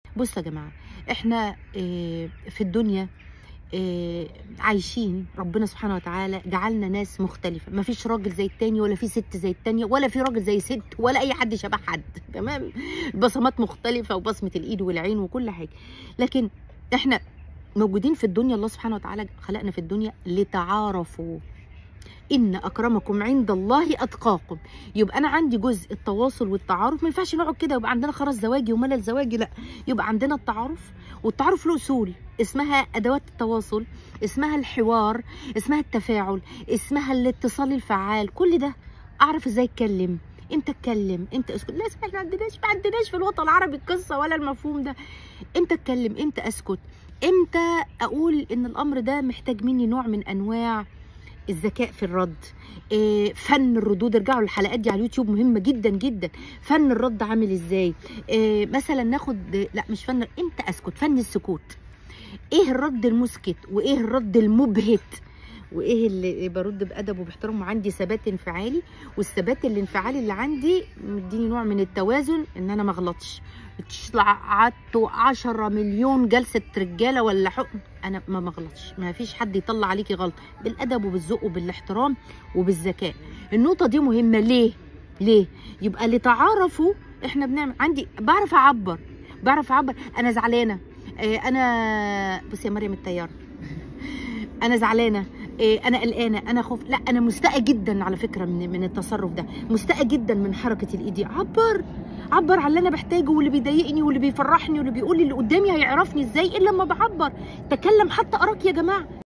بصوا يا جماعه احنا آه، في الدنيا آه، عايشين ربنا سبحانه وتعالى جعلنا ناس مختلفة ما فيش راجل زي التاني ولا في ست زي التانية ولا في راجل زي ست ولا أي حد شبه حد تمام البصمات مختلفة وبصمة الإيد والعين وكل حاجة لكن احنا موجودين في الدنيا الله سبحانه وتعالى خلقنا في الدنيا لتعارفوا ان اكرمكم عند الله اتقاكم يبقى انا عندي جزء التواصل والتعارف ما ينفعش نقعد كده يبقى عندنا خلاص زواجي وملل زواجي لا يبقى عندنا التعارف والتعارف له اصول اسمها ادوات التواصل اسمها الحوار اسمها التفاعل اسمها الاتصال الفعال كل ده اعرف ازاي اتكلم امتى اتكلم امتى اسكت لا اسمع ما عندناش ما عندناش في الوطن العربي القصه ولا المفهوم ده امتى اتكلم امتى اسكت امتى اقول ان الامر ده محتاج مني نوع من انواع الذكاء في الرد إيه فن الردود ارجعوا للحلقات دي على اليوتيوب مهمه جدا جدا فن الرد عامل ازاي إيه مثلا ناخد لا مش فن امتى اسكت فن السكوت ايه الرد المسكت وايه الرد المبهت وايه اللي برد بادب وباحترام وعندي ثبات انفعالي والثبات الانفعالي اللي عندي مديني نوع من التوازن ان انا ما اغلطش قعدتوا 10 مليون جلسه رجاله ولا حكم انا ما مغلطش ما فيش حد يطلع عليكي غلط بالادب وبالذوق وبالاحترام وبالذكاء النقطه دي مهمه ليه ليه يبقى لتعارفوا احنا بنعمل عندي بعرف اعبر بعرف اعبر انا زعلانه آه، انا بصي يا مريم الطياره انا زعلانه إيه، انا قلقانه انا خوف لا انا مستاءه جدا على فكره من من التصرف ده مستاءه جدا من حركه الايد دي عبر عبر على اللي انا بحتاجه واللي بيضايقني واللي بيفرحني واللي بيقول لي اللي قدامي هيعرفني ازاي الا لما بعبر تكلم حتى اراك يا جماعه